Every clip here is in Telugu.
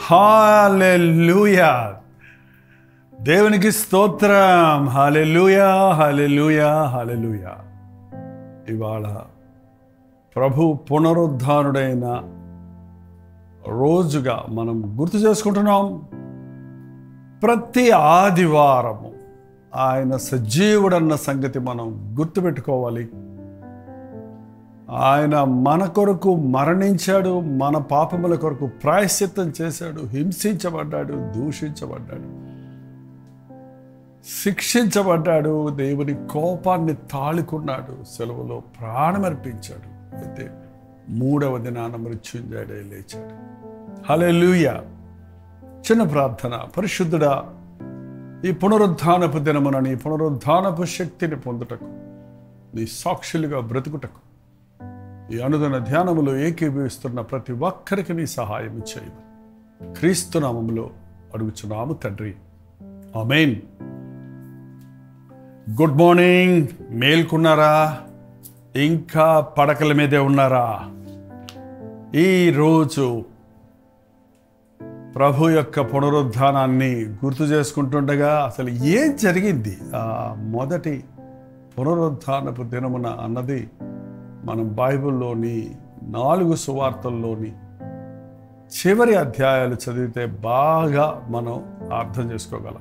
హాలెలూయా దేవునికి స్తోత్రం హాలెలూయా హాలెలూయా హాలెలూయా ఇవాళ ప్రభు పునరుద్ధానుడైన రోజుగా మనం గుర్తు చేసుకుంటున్నాం ప్రతి ఆదివారము ఆయన సజీవుడన్న సంగతి మనం గుర్తుపెట్టుకోవాలి ఆయన మన కొరకు మరణించాడు మన పాపముల కొరకు ప్రాయశ్చిత్తం చేశాడు హింసించబడ్డాడు దూషించబడ్డాడు శిక్షించబడ్డాడు దేవుని కోపాన్ని తాళుకున్నాడు సెలవులో ప్రాణమర్పించాడు అయితే మూడవ దినాన మృత్యుంజయుడే లేచాడు హలే చిన్న ప్రార్థన పరిశుద్ధుడా ఈ పునరుద్ధానపు దినమున నీ పునరుద్ధానపు శక్తిని పొందుటకు నీ సాక్షులుగా బ్రతుకుటకు ఈ అనుదిన ధ్యానములో ఏకీభవిస్తున్న ప్రతి ఒక్కరికి నీ సహాయం చేయము క్రీస్తు నామములో అడుగుచున్నాము తండ్రి ఆమెన్ గుడ్ మార్నింగ్ మేల్కున్నారా ఇంకా పడకల మీదే ఉన్నారా ఈరోజు ప్రభు యొక్క పునరుద్ధానాన్ని గుర్తు చేసుకుంటుండగా అసలు ఏం జరిగింది ఆ మొదటి పునరుద్ధానపు దినమున అన్నది మనం బైబిల్లోని నాలుగు సువార్తల్లోని చివరి అధ్యాయాలు చదివితే బాగా మనం అర్థం చేసుకోగలం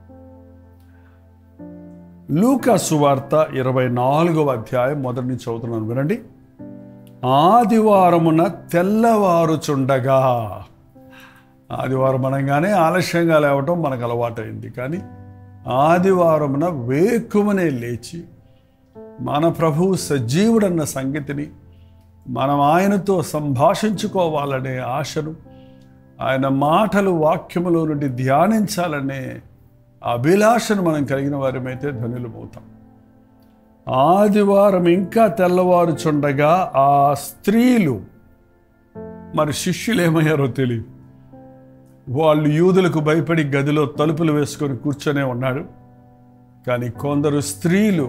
లూకా సువార్త ఇరవై నాలుగవ అధ్యాయం మొదటి నుంచి చదువుతున్నాను వినండి ఆదివారమున తెల్లవారుచుండగా ఆదివారం అనగానే ఆలస్యంగా లేవటం మనకు అలవాటైంది కానీ ఆదివారమున వేకుమనే లేచి మన ప్రభువు సజీవుడన్న సంగతిని మనం ఆయనతో సంభాషించుకోవాలనే ఆశను ఆయన మాటలు వాక్యములో నుండి ధ్యానించాలనే అభిలాషను మనం కలిగిన వారమైతే ధనులమవుతాం ఆదివారం ఇంకా తెల్లవారుచుండగా ఆ స్త్రీలు మరి శిష్యులు ఏమయ్యారో తెలియదు వాళ్ళు యూదులకు భయపడి గదిలో తలుపులు వేసుకొని కూర్చొనే ఉన్నాడు కానీ కొందరు స్త్రీలు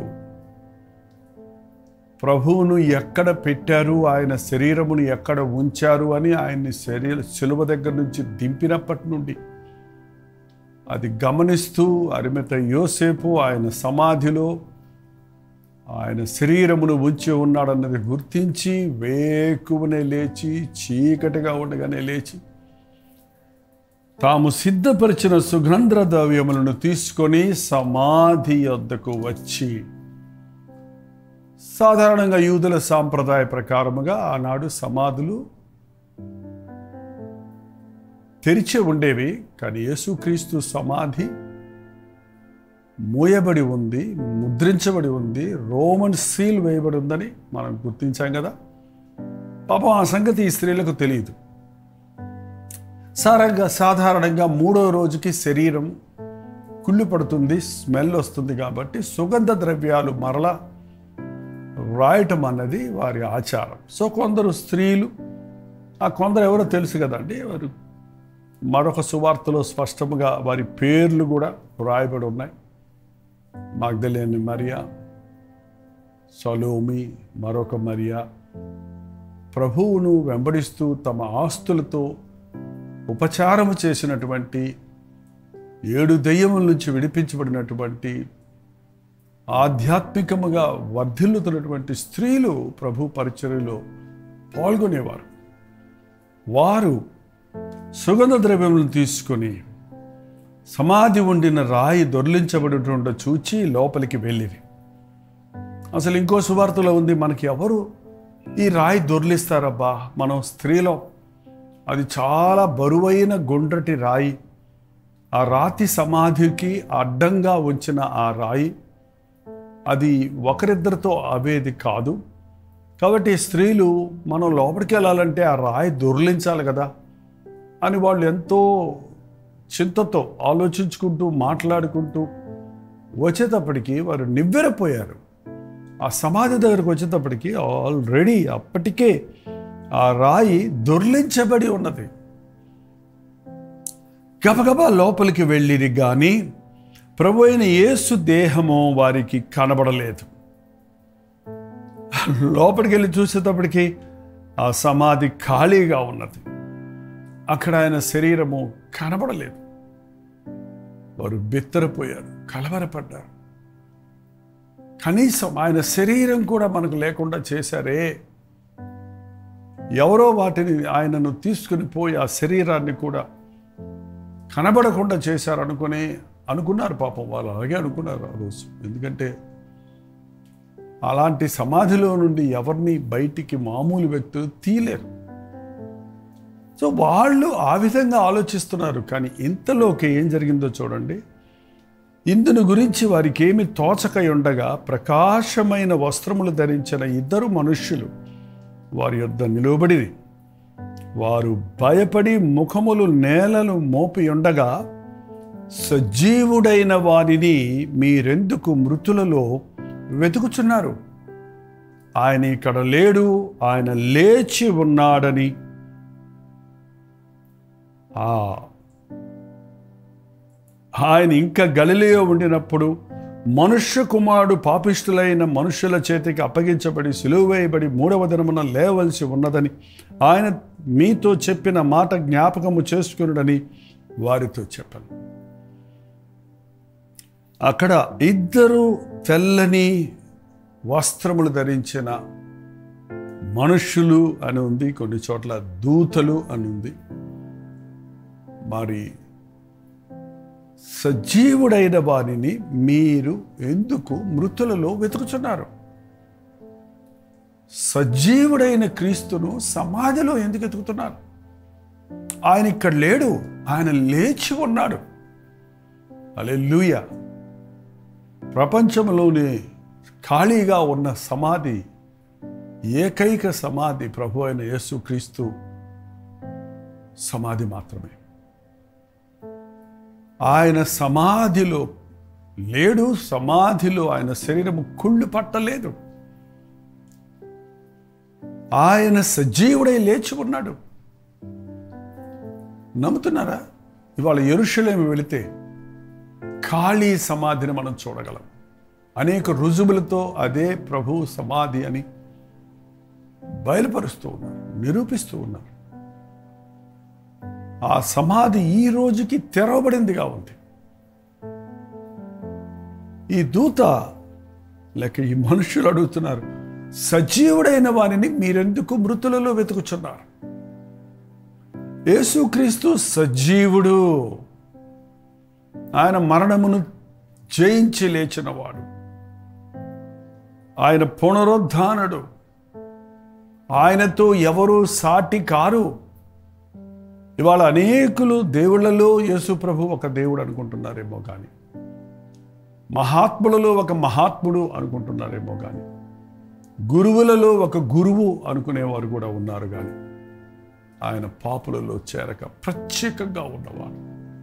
ప్రభువును ఎక్కడ పెట్టారు ఆయన శరీరమును ఎక్కడ ఉంచారు అని ఆయన్ని శరీర శిలువ దగ్గర నుంచి దింపినప్పటి నుండి అది గమనిస్తూ అరిమిత యోసేపు ఆయన సమాధిలో ఆయన శరీరమును ఉంచి ఉన్నాడన్నది గుర్తించి వేకువనే లేచి చీకటిగా ఉండగానే లేచి తాము సిద్ధపరిచిన సుగంధ్ర ద్రవ్యములను తీసుకొని సమాధి వద్దకు వచ్చి సాధారణంగా యూదుల సాంప్రదాయ ప్రకారముగా ఆనాడు సమాధులు తెరిచి ఉండేవి కానీ యేసుక్రీస్తు సమాధి మూయబడి ఉంది ముద్రించబడి ఉంది రోమన్ సీల్ వేయబడి ఉందని మనం గుర్తించాం కదా పాపం ఆ సంగతి ఈ స్త్రీలకు తెలియదు సారంగా సాధారణంగా మూడో రోజుకి శరీరం కుళ్ళు పడుతుంది స్మెల్ వస్తుంది కాబట్టి సుగంధ ద్రవ్యాలు మరలా రాయటం అన్నది వారి ఆచారం సో కొందరు స్త్రీలు ఆ కొందరు ఎవరో తెలుసు కదండి వారు మరొక సువార్తలో స్పష్టముగా వారి పేర్లు కూడా రాయబడి ఉన్నాయి మాగ్దలేని మరియా సలోమి మరొక మరియా ప్రభువును వెంబడిస్తూ తమ ఆస్తులతో ఉపచారము చేసినటువంటి ఏడు దెయ్యముల నుంచి విడిపించబడినటువంటి ఆధ్యాత్మికముగా వర్ధిల్లుతున్నటువంటి స్త్రీలు ప్రభు పరిచర్యలో పాల్గొనేవారు వారు సుగంధ ద్రవ్యములను తీసుకొని సమాధి ఉండిన రాయి దొర్లించబడినటువంటి చూచి లోపలికి వెళ్ళిరి అసలు ఇంకో సువార్తలో ఉంది మనకి ఎవరు ఈ రాయి దొర్లిస్తారబ్బా మనం స్త్రీలో అది చాలా బరువైన గుండ్రటి రాయి ఆ రాతి సమాధికి అడ్డంగా ఉంచిన ఆ రాయి అది ఒకరిద్దరితో అవేది కాదు కాబట్టి స్త్రీలు మనం లోపలికి వెళ్ళాలంటే ఆ రాయి దొర్లించాలి కదా అని వాళ్ళు ఎంతో చింతతో ఆలోచించుకుంటూ మాట్లాడుకుంటూ వచ్చేటప్పటికి వారు నివ్వెరపోయారు ఆ సమాధి దగ్గరకు వచ్చేటప్పటికి ఆల్రెడీ అప్పటికే ఆ రాయి దొర్లించబడి ఉన్నది గబగబా లోపలికి వెళ్ళిరి కానీ ప్రభు అయిన యేసు దేహము వారికి కనబడలేదు లోపలికి వెళ్ళి చూసేటప్పటికి ఆ సమాధి ఖాళీగా ఉన్నది అక్కడ ఆయన శరీరము కనబడలేదు వారు బిత్తరపోయారు కలవరపడ్డారు కనీసం ఆయన శరీరం కూడా మనకు లేకుండా చేశారే ఎవరో వాటిని ఆయనను తీసుకుని పోయి ఆ శరీరాన్ని కూడా కనబడకుండా చేశారనుకుని అనుకున్నారు పాపం వాళ్ళు అలాగే అనుకున్నారు ఆ రోజు ఎందుకంటే అలాంటి సమాధిలో నుండి ఎవరిని బయటికి మామూలు వ్యక్తులు తీయలేరు సో వాళ్ళు ఆ విధంగా ఆలోచిస్తున్నారు కానీ ఇంతలోకి ఏం జరిగిందో చూడండి ఇందును గురించి వారికి ఏమి తోచక ఉండగా ప్రకాశమైన వస్త్రములు ధరించిన ఇద్దరు మనుష్యులు వారి యొద్ద నిలువబడి వారు భయపడి ముఖములు నేలలు మోపి ఉండగా సజీవుడైన వారిని మీరెందుకు మృతులలో వెతుకుచున్నారు ఆయన ఇక్కడ లేడు ఆయన లేచి ఉన్నాడని ఆ ఆయన ఇంకా గలిలియో ఉండినప్పుడు మనుష్య కుమారుడు పాపిష్టులైన మనుషుల చేతికి అప్పగించబడి సిలువేయబడి మూడవ దినమున లేవలసి ఉన్నదని ఆయన మీతో చెప్పిన మాట జ్ఞాపకము చేసుకునుడని వారితో చెప్పాను అక్కడ ఇద్దరు తెల్లని వస్త్రములు ధరించిన మనుష్యులు అని ఉంది కొన్ని చోట్ల దూతలు అని ఉంది మరి సజీవుడైన వారిని మీరు ఎందుకు మృతులలో వెతుకుచున్నారు సజీవుడైన క్రీస్తును సమాధిలో ఎందుకు వెతుకుతున్నారు ఆయన ఇక్కడ లేడు ఆయన లేచి ఉన్నాడు అలెలుయ ప్రపంచంలోనే ఖాళీగా ఉన్న సమాధి ఏకైక సమాధి ప్రభు అయిన యేసుక్రీస్తు సమాధి మాత్రమే ఆయన సమాధిలో లేడు సమాధిలో ఆయన శరీరము కుళ్ళు పట్టలేదు ఆయన సజీవుడై లేచి ఉన్నాడు నమ్ముతున్నారా ఇవాళ ఎరుషలేమి వెళితే ఖాళీ సమాధిని మనం చూడగలం అనేక రుజువులతో అదే ప్రభు సమాధి అని బయలుపరుస్తూ ఉన్నారు నిరూపిస్తూ ఉన్నారు ఆ సమాధి ఈ రోజుకి తెరవబడిందిగా ఉంది ఈ దూత లేక ఈ మనుషులు అడుగుతున్నారు సజీవుడైన వారిని మీరెందుకు మృతులలో వెతుకుచున్నారు యేసుక్రీస్తు సజీవుడు ఆయన మరణమును జయించి లేచినవాడు ఆయన పునరుద్ధానుడు ఆయనతో ఎవరు సాటి కారు ఇవాళ అనేకులు దేవుళ్ళలో యేసు ప్రభు ఒక దేవుడు అనుకుంటున్నారేమో కానీ మహాత్ములలో ఒక మహాత్ముడు అనుకుంటున్నారేమో కానీ గురువులలో ఒక గురువు అనుకునేవారు కూడా ఉన్నారు కానీ ఆయన పాపులలో చేరక ప్రత్యేకంగా ఉన్నవాడు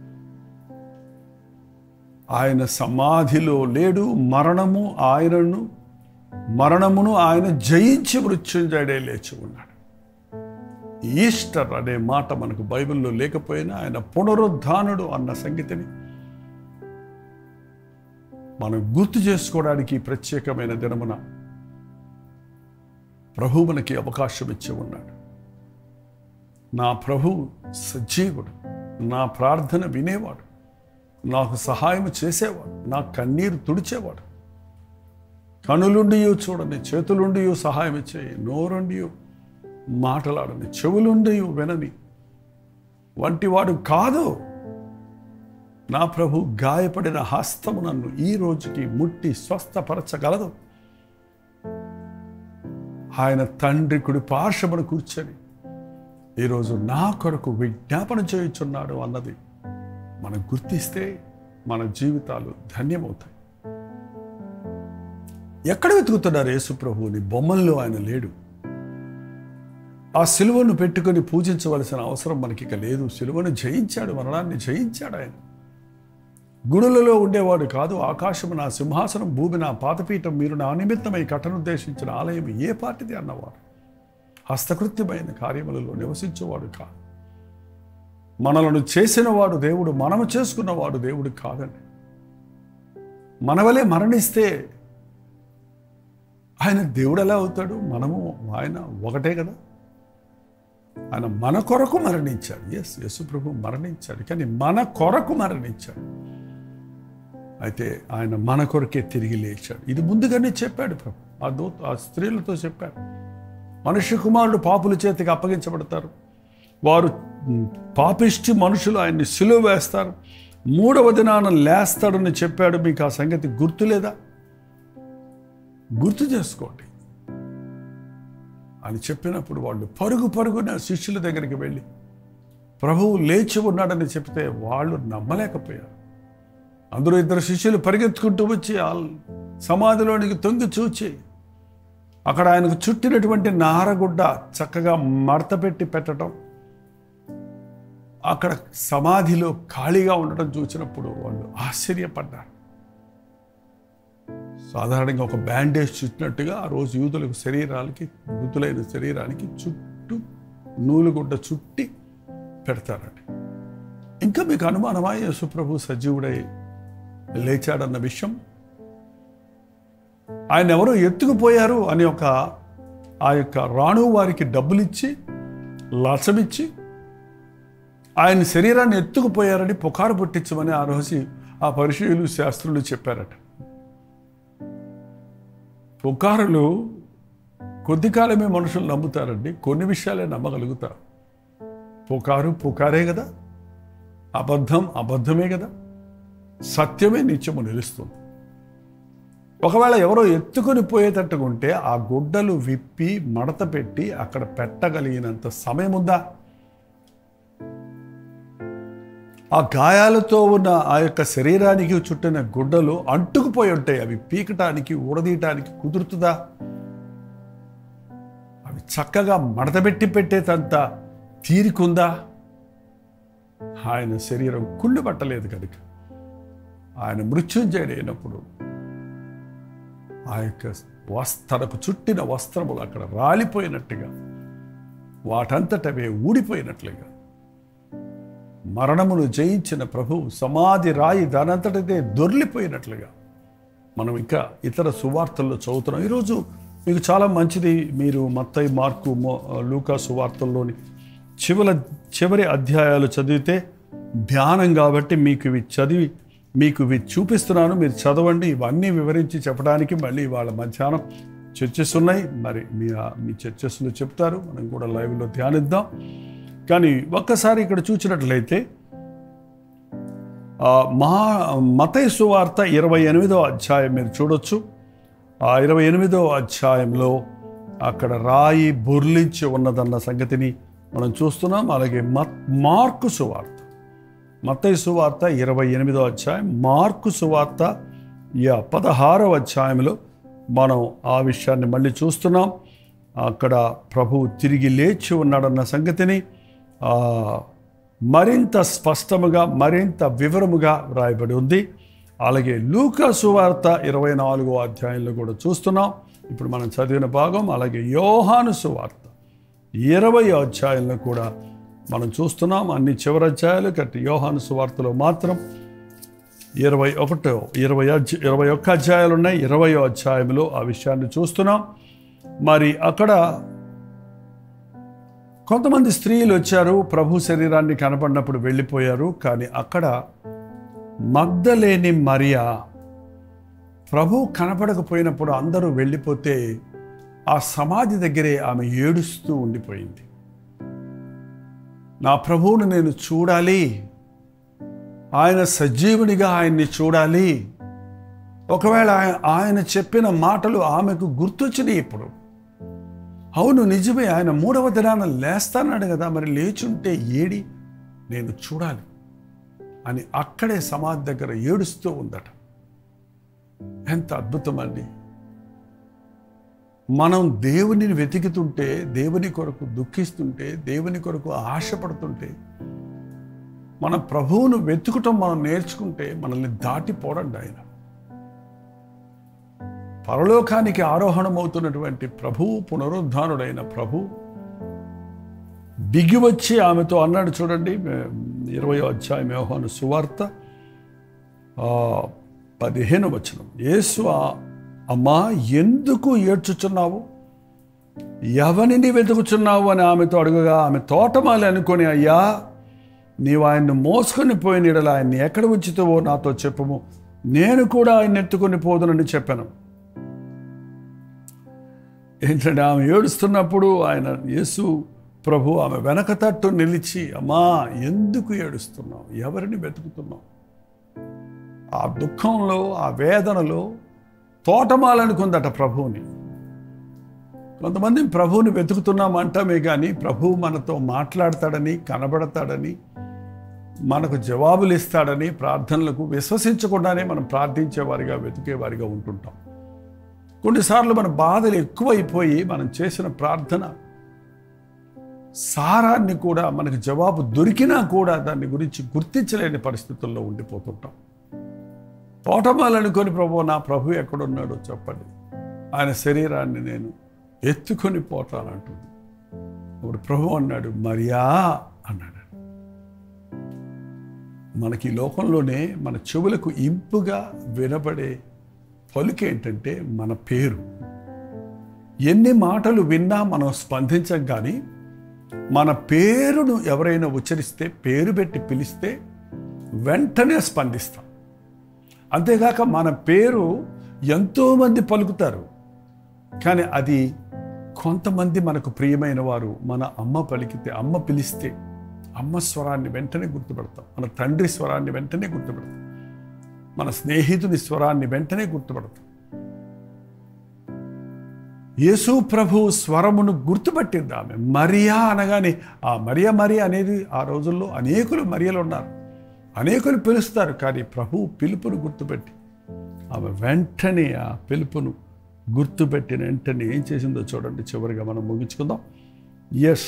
ఆయన సమాధిలో లేడు మరణము ఆయనను మరణమును ఆయన జయించి మృత్యుంజడే లేచి ఉన్నాడు ఈస్టర్ అనే మాట మనకు బైబిల్లో లేకపోయినా ఆయన పునరుద్ధానుడు అన్న సంగతిని మనం గుర్తు చేసుకోవడానికి ప్రత్యేకమైన దినమున ప్రభు మనకి అవకాశం ఇచ్చి ఉన్నాడు నా ప్రభు సజీవుడు నా ప్రార్థన వినేవాడు నాకు సహాయం చేసేవాడు నా కన్నీరు తుడిచేవాడు కనులుండి చూడని చేతులుండి సహాయం ఇచ్చేయి నోరుండి మాటలాడని చెవులుండి వినని వంటివాడు కాదు నా ప్రభు గాయపడిన హస్తము నన్ను ఈ రోజుకి ముట్టి స్వస్థపరచగలదు ఆయన తండ్రి కుడి పార్శ్వమును కూర్చొని ఈరోజు నా కొరకు విజ్ఞాపన చేయుచున్నాడు అన్నది మనం గుర్తిస్తే మన జీవితాలు ధన్యమవుతాయి ఎక్కడ వెతుకుతున్నారు యేసు ప్రభువుని బొమ్మల్లో ఆయన లేడు ఆ సిలువను పెట్టుకొని పూజించవలసిన అవసరం మనకి ఇక లేదు సిలువను జయించాడు మరణాన్ని జయించాడు ఆయన గుడులలో ఉండేవాడు కాదు ఆకాశము నా సింహాసనం భూమి నా పాతపీఠం మీరు నా నిమిత్తమై కట్టనుద్దేశించిన ఆలయం ఏ పాటిది అన్నవాడు హస్తకృత్యమైన కార్యములలో నివసించేవాడు కాదు మనలను చేసినవాడు దేవుడు మనము చేసుకున్నవాడు దేవుడు కాదండి మనవలే మరణిస్తే ఆయన దేవుడు ఎలా అవుతాడు మనము ఆయన ఒకటే కదా ఆయన మన కొరకు మరణించాడు ఎస్ యేసు ప్రభు మరణించాడు కానీ మన కొరకు మరణించాడు అయితే ఆయన మన కొరకే తిరిగి లేచాడు ఇది ముందుగానే చెప్పాడు ప్రభు ఆ దూ ఆ స్త్రీలతో చెప్పాడు మనుష్య కుమారుడు పాపుల చేతికి అప్పగించబడతారు వారు మ్, పాపిష్టి మనుషులు ఆయన్ని సిలువ వేస్తారు మూడవ దినాన లేస్తాడని చెప్పాడు మీకు ఆ సంగతి గుర్తులేదా గుర్తు చేసుకోండి అని చెప్పినప్పుడు వాళ్ళు పరుగు పరుగున శిష్యుల దగ్గరికి వెళ్ళి ప్రభువు లేచి ఉన్నాడని చెప్తే వాళ్ళు నమ్మలేకపోయారు అందరూ ఇద్దరు శిష్యులు పరిగెత్తుకుంటూ వచ్చి ఆ సమాధిలోనికి తొంగి చూచి అక్కడ ఆయనకు చుట్టినటువంటి నారగుడ్డ చక్కగా మడత పెట్టి పెట్టడం అక్కడ సమాధిలో ఖాళీగా ఉండడం చూసినప్పుడు వాళ్ళు ఆశ్చర్యపడ్డారు సాధారణంగా ఒక బ్యాండేజ్ చుట్టినట్టుగా ఆ రోజు యూదులకు శరీరాలకి మృతులైన శరీరానికి చుట్టూ నూలుగుడ్డ చుట్టి పెడతారండి ఇంకా మీకు అనుమానమా యేసుప్రభు సజీవుడై లేచాడన్న విషయం ఆయన ఎవరో ఎత్తుకుపోయారు అని ఒక ఆ యొక్క రాణు వారికి డబ్బులు ఇచ్చి లచమిచ్చి ఆయన శరీరాన్ని ఎత్తుకుపోయారని పుకారు పుట్టించమని ఆ రోజు ఆ పరిశీలు శాస్త్రులు చెప్పారట పుకారులు కొద్ది కాలమే మనుషులు నమ్ముతారండి కొన్ని విషయాలే నమ్మగలుగుతారు పుకారు పుకారే కదా అబద్ధం అబద్ధమే కదా సత్యమే నిత్యము నిలుస్తుంది ఒకవేళ ఎవరో ఎత్తుకొని పోయేటట్టుగా ఉంటే ఆ గుడ్డలు విప్పి మడత పెట్టి అక్కడ పెట్టగలిగినంత సమయం ఉందా ఆ గాయాలతో ఉన్న ఆ యొక్క శరీరానికి చుట్టిన గుడ్డలు అంటుకుపోయి ఉంటాయి అవి పీకటానికి ఊడదీయటానికి కుదురుతుందా అవి చక్కగా మడతబెట్టి పెట్టేటంత తీరికుందా ఆయన శరీరం కుళ్ళు పట్టలేదు కనుక ఆయన మృత్యుంజయుడైనప్పుడు ఆ యొక్క వస్ తనకు చుట్టిన వస్త్రములు అక్కడ రాలిపోయినట్టుగా వాటంతటవే ఊడిపోయినట్లుగా మరణమును జయించిన ప్రభు సమాధి రాయి దానంతటదే దొర్లిపోయినట్లుగా మనం ఇంకా ఇతర సువార్తల్లో చదువుతున్నాం ఈరోజు మీకు చాలా మంచిది మీరు మత్తయి మార్కు మో- లూకా సువార్తల్లోని చివర చివరి అధ్యాయాలు చదివితే ధ్యానం కాబట్టి మీకు ఇవి చదివి మీకు ఇవి చూపిస్తున్నాను మీరు చదవండి ఇవన్నీ వివరించి చెప్పడానికి మళ్ళీ ఇవాళ మధ్యాహ్నం చర్చస్ ఉన్నాయి మరి మీ మీ చర్చస్లో చెప్తారు మనం కూడా లైవ్లో ధ్యానిద్దాం కానీ ఒక్కసారి ఇక్కడ చూసినట్లయితే ఆ, మహా మతయ సువార్త ఇరవై ఎనిమిదో అధ్యాయం మీరు చూడొచ్చు ఆ ఇరవై ఎనిమిదో అధ్యాయంలో అక్కడ రాయి బొర్లించి ఉన్నదన్న సంగతిని మనం చూస్తున్నాం అలాగే మత్ మార్కు సువార్త మత్తయి సువార్త ఇరవై ఎనిమిదో అధ్యాయం మార్కు సువార్త యా పదహారవ అధ్యాయంలో మనం ఆ విషయాన్ని మళ్ళీ చూస్తున్నాం అక్కడ ప్రభువు తిరిగి లేచి ఉన్నాడన్న సంగతిని ఆ, మరింత స్పష్టముగా మరింత వివరముగా వ్రాయబడి ఉంది అలాగే లూకా సువార్త ఇరవై నాలుగో అధ్యాయంలో కూడా చూస్తున్నాం ఇప్పుడు మనం చదివిన భాగం అలాగే యోహాను సువార్త ఇరవై అధ్యాయంలో కూడా మనం చూస్తున్నాం అన్ని చివరి అధ్యాయాలు కట్టి యోహాను సువార్తలో మాత్రం ఇరవై ఒకటో ఇరవై అధ్య ఇరవై ఒక్క అధ్యాయాలు ఉన్నాయి ఇరవయో అధ్యాయంలో ఆ విషయాన్ని చూస్తున్నాం మరి అక్కడ కొంతమంది స్త్రీలు వచ్చారు ప్రభు శరీరాన్ని కనపడినప్పుడు వెళ్ళిపోయారు కానీ అక్కడ మగ్ధలేని మరియా ప్రభు కనపడకపోయినప్పుడు అందరూ వెళ్ళిపోతే ఆ సమాధి దగ్గరే ఆమె ఏడుస్తూ ఉండిపోయింది నా ప్రభువును నేను చూడాలి ఆయన సజీవునిగా ఆయన్ని చూడాలి ఒకవేళ ఆయ- ఆయన చెప్పిన మాటలు ఆమెకు గుర్తొచ్చినాయి ఇప్పుడు అవును నిజమే ఆయన మూడవ దినాన లేస్తాన్నాడు కదా మరి లేచుంటే ఏడి నేను చూడాలి అని అక్కడే సమాధి దగ్గర ఏడుస్తూ ఉందట ఎంత అద్భుతం అండి మనం దేవునిని వెతుకుతుంటే దేవుని కొరకు దుఃఖిస్తుంటే దేవుని కొరకు ఆశపడుతుంటే మన ప్రభువును వెతుకుటం మనం నేర్చుకుంటే మనల్ని దాటిపోడండి ఆయన పరలోకానికి ఆరోహణమవుతున్నటువంటి ప్రభువు పునరుద్ధానుడైన ప్రభు దిగి వచ్చి ఆమెతో అన్నాడు చూడండి ఇరవై అధ్యాయం యోహాను సువార్త ఆ, పదిహేను వచనం యేసు ఆ- అమ్మా ఎందుకు ఏడ్చుచున్నావు ఎవరిని వెతుకుచున్నావు అని ఆమెతో అడుగుగా ఆమె తోటమాలి అనుకొని అయ్యా నీవు ఆయన్ని మోసుకొని పోయిన యెడల ఆయన్ని ఎక్కడ ఉంచుతావో నాతో చెప్పుము నేను కూడా ఆయన ఎత్తుకొని పోదునని చెప్పాను ఏంటంటే ఆమె ఏడుస్తున్నప్పుడు ఆయన యేసు ప్రభు ఆమె వెనక తట్టు నిలిచి అమ్మా ఎందుకు ఏడుస్తున్నావు ఎవరిని వెతుకుతున్నావు ఆ దుఃఖంలో ఆ వేదనలో తోటమాలనుకుందట ప్రభువుని కొంతమంది ప్రభువుని వెతుకుతున్నాం అంటామే కానీ ప్రభువు మనతో మాట్లాడతాడని కనబడతాడని మనకు జవాబులు ఇస్తాడని ప్రార్థనలకు విశ్వసించకుండానే మనం ప్రార్థించేవారిగా వెతికేవారిగా ఉంటుంటాం కొన్నిసార్లు మన బాధలు ఎక్కువైపోయి మనం చేసిన ప్రార్థన సారాన్ని కూడా మనకు జవాబు దొరికినా కూడా దాని గురించి గుర్తించలేని పరిస్థితుల్లో ఉండిపోతుంటాం తోటమాలనుకొని ప్రభు నా ప్రభు ఎక్కడున్నాడో చెప్పండి ఆయన శరీరాన్ని నేను ఎత్తుకొని పోతానంటుంది అప్పుడు ప్రభు అన్నాడు మరియా అన్నాడు మనకి ఈ లోకంలోనే మన చెవులకు ఇంపుగా వినబడే పలుకేంటంటే మన పేరు ఎన్ని మాటలు విన్నా మనం స్పందించం కానీ మన పేరును ఎవరైనా ఉచ్చరిస్తే పేరు పెట్టి పిలిస్తే వెంటనే స్పందిస్తాం అంతేగాక మన పేరు ఎంతోమంది పలుకుతారు కానీ అది కొంతమంది మనకు ప్రియమైన వారు మన అమ్మ పలికితే అమ్మ పిలిస్తే అమ్మ స్వరాన్ని వెంటనే గుర్తుపెడతాం మన తండ్రి స్వరాన్ని వెంటనే గుర్తుపెడతాం మన స్నేహితుని స్వరాన్ని వెంటనే గుర్తుపడతాం యేసు ప్రభు స్వరమును గుర్తుపట్టింది ఆమె మరియా అనగానే ఆ మరియ మరియ అనేది ఆ రోజుల్లో అనేకులు మరియలు ఉన్నారు అనేకులు పిలుస్తారు కానీ ప్రభు పిలుపును గుర్తుపెట్టి ఆమె వెంటనే ఆ పిలుపును గుర్తుపెట్టిన వెంటనే ఏం చేసిందో చూడండి చివరిగా మనం ముగించుకుందాం ఎస్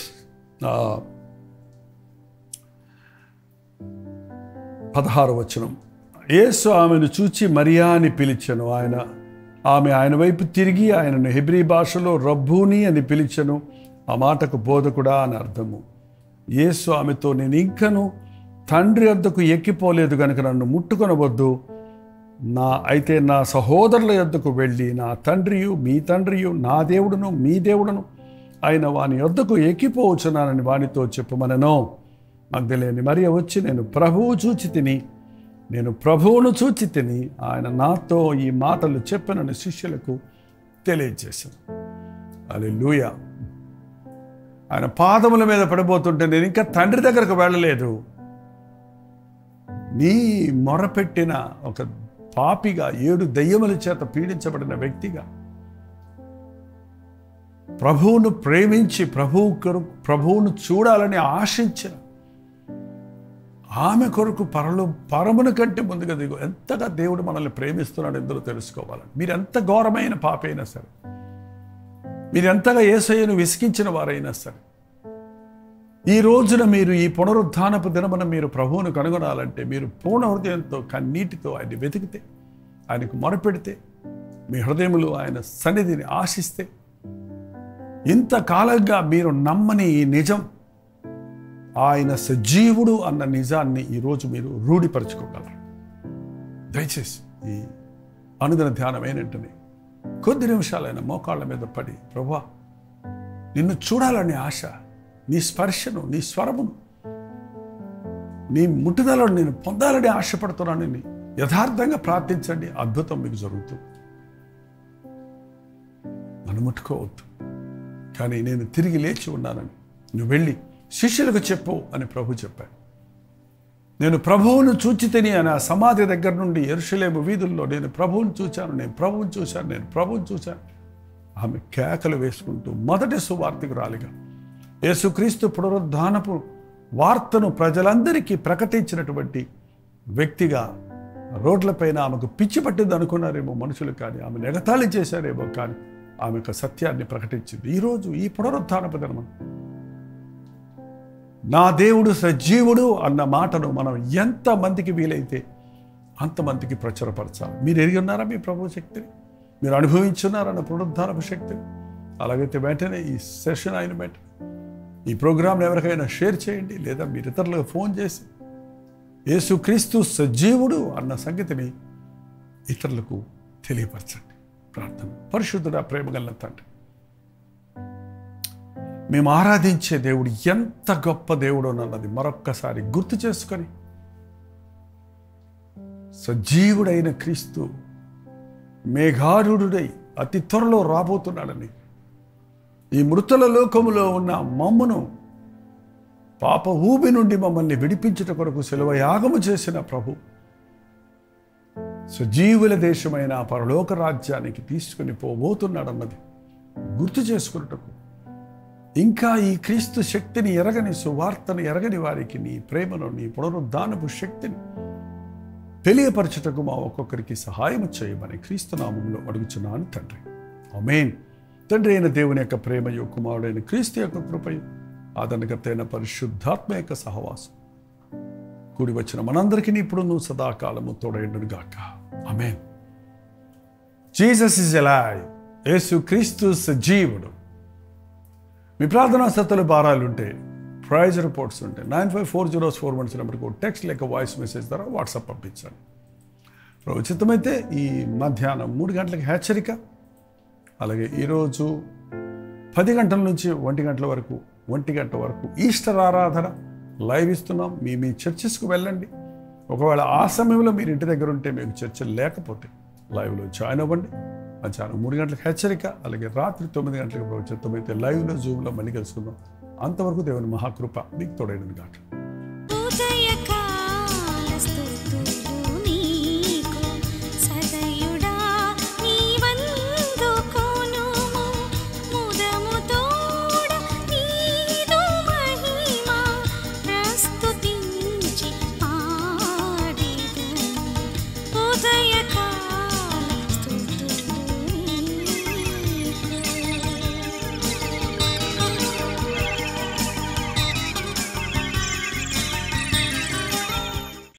పదహారు వచనం యేసు ఆమెను చూచి మరియా అని పిలిచెను ఆయన ఆమె ఆయన వైపు తిరిగి ఆయనను హెబ్రీ భాషలో రబ్బూని అని పిలిచెను ఆ మాటకు బోధకుడా అని అర్థము యేసు ఆమెతో నేను ఇంకను తండ్రి వద్దకు ఎక్కిపోలేదు కనుక నన్ను ముట్టుకొనవద్దు నా అయితే నా సహోదరుల యొద్దకు వెళ్ళి నా తండ్రియు మీ తండ్రియు నా దేవుడును మీ దేవుడును ఆయన వాని యొద్దకు ఎక్కిపోవచ్చున్నానని వానితో చెప్పమనను మగ్ధలేని మరియ వచ్చి నేను ప్రభువు చూచి తిని నేను ప్రభువును చూచి తిని ఆయన నాతో ఈ మాటలు చెప్పనని శిష్యులకు తెలియజేశాను అది లూయ ఆయన పాదముల మీద పడిపోతుంటే నేను ఇంకా తండ్రి దగ్గరకు వెళ్ళలేదు నీ మొరపెట్టిన ఒక పాపిగా ఏడు దయ్యముల చేత పీడించబడిన వ్యక్తిగా ప్రభువును ప్రేమించి ప్రభువు కొరకు ప్రభువును చూడాలని ఆశించిన ఆమె కొరకు పరలు పరమును కంటే ముందుగా దిగు ఎంతగా దేవుడు మనల్ని ప్రేమిస్తున్నాడు ఎందులో తెలుసుకోవాలని మీరు ఎంత ఘోరమైన పాపైనా సరే మీరు ఎంతగా ఏసయ్యను విసిగించిన వారైనా సరే ఈ రోజున మీరు ఈ పునరుద్ధానపు దినమున మీరు ప్రభువును కనుగొనాలంటే మీరు పూర్ణ హృదయంతో కన్నీటితో ఆయన వెతికితే ఆయనకు మొరపెడితే మీ హృదయములు ఆయన సన్నిధిని ఆశిస్తే ఇంతకాలంగా మీరు నమ్మని ఈ నిజం ఆయన సజీవుడు అన్న నిజాన్ని ఈరోజు మీరు రూఢిపరచుకోగలరు దయచేసి ఈ అనుదిన ధ్యానం ఏంటంటే కొద్ది నిమిషాలైన మోకాళ్ళ మీద పడి ప్రభా నిన్ను చూడాలనే ఆశ నీ స్పర్శను నీ స్వరమును నీ ముట్టుదలను నేను పొందాలని ఆశపడుతున్నానని యథార్థంగా ప్రార్థించండి అద్భుతం మీకు జరుగుతుంది మనం ముట్టుకోవద్దు కానీ నేను తిరిగి లేచి ఉన్నానని నువ్వు వెళ్ళి శిష్యులకు చెప్పు అని ప్రభు చెప్పాడు నేను ప్రభువును చూచి తిని అని ఆ సమాధి దగ్గర నుండి ఎరుషలేము వీధుల్లో నేను ప్రభువును చూశాను నేను ప్రభువును చూశాను నేను ప్రభువును చూశాను ఆమె కేకలు వేసుకుంటూ మొదటి సువార్తికురాలిగా యేసుక్రీస్తు పునరుద్ధానపు వార్తను ప్రజలందరికీ ప్రకటించినటువంటి వ్యక్తిగా రోడ్లపైన ఆమెకు పిచ్చి పట్టింది అనుకున్నారేమో మనుషులు కానీ ఆమె ఎగతాళి చేశారేమో కానీ ఆమె యొక్క సత్యాన్ని ప్రకటించింది ఈరోజు ఈ పునరుద్ధానపు దినమం నా దేవుడు సజీవుడు అన్న మాటను మనం ఎంతమందికి వీలైతే అంతమందికి ప్రచురపరచాలి మీరు ఎరిగి ఉన్నారా మీ ప్రభు శక్తిని మీరు అనుభవించున్నారన్న పునరుద్ధానపు శక్తిని అలాగైతే వెంటనే ఈ సెషన్ అయిన వెంటనే ఈ ప్రోగ్రామ్ని ఎవరికైనా షేర్ చేయండి లేదా మీరు ఇతరులకు ఫోన్ చేసి యేసుక్రీస్తు సజీవుడు అన్న సంగతిని ఇతరులకు తెలియపరచండి ప్రార్థన పరిశుద్ధుడ ప్రేమగల తండ్రి మేము ఆరాధించే దేవుడు ఎంత గొప్ప దేవుడు అన్నది మరొక్కసారి గుర్తు చేసుకొని సజీవుడైన క్రీస్తు మేఘారుడై అతి త్వరలో రాబోతున్నాడని ఈ మృతుల లోకములో ఉన్న మమ్మను పాప ఊబి నుండి మమ్మల్ని విడిపించుట కొరకు సెలవు యాగము చేసిన ప్రభు సజీవుల దేశమైన ఆ పరలోక రాజ్యానికి తీసుకుని పోబోతున్నాడన్నది గుర్తు చేసుకున్నటకు ఇంకా ఈ క్రీస్తు శక్తిని ఎరగని సువార్తను ఎరగని వారికి నీ ప్రేమను నీ పునరుద్ధానపు శక్తిని తెలియపరచుటకు మా ఒక్కొక్కరికి సహాయం చేయమని క్రీస్తు నామంలో అడుగుచున్నాను తండ్రి అమేన్ తండ్రి అయిన దేవుని యొక్క ప్రేమయు కుమారుడైన క్రీస్తు యొక్క కృపయు ఆదరణకర్త అయిన పరిశుద్ధాత్మ యొక్క సహవాసం కూడి వచ్చిన మనందరికీ ఇప్పుడు నువ్వు సదాకాలము తోడైండును గాక అమేన్ జీసస్ ఇస్ ఎలాయ్ యేసు క్రీస్తు సజీవుడు మీ ప్రార్థనా సత్తలు భారాలు ఉంటే ప్రైజ్ రిపోర్ట్స్ ఉంటే nine five four zero four one నెంబర్కి టెక్స్ట్ లేక వాయిస్ మెసేజ్ ద్వారా వాట్సాప్ పంపించండి ఉచితమైతే ఈ మధ్యాహ్నం మూడు గంటలకు హెచ్చరిక అలాగే ఈరోజు పది గంటల నుంచి ఒంటి గంటల వరకు ఒంటి గంట వరకు ఈస్టర్ ఆరాధన లైవ్ ఇస్తున్నాం మీ మీ చర్చెస్కు వెళ్ళండి ఒకవేళ ఆ సమయంలో మీరు ఇంటి దగ్గర ఉంటే మీకు చర్చలు లేకపోతే లైవ్లో జాయిన్ అవ్వండి మధ్యాహ్నం మూడు గంటలకు హెచ్చరిక అలాగే రాత్రి తొమ్మిది గంటలకు ప్రవచితమైతే లైవ్లో జూమ్లో మళ్ళీ కలుసుకుందాం అంతవరకు దేవుని మహాకృప మీకు తోడైనది కాక ఉదయకాల స్తుతులు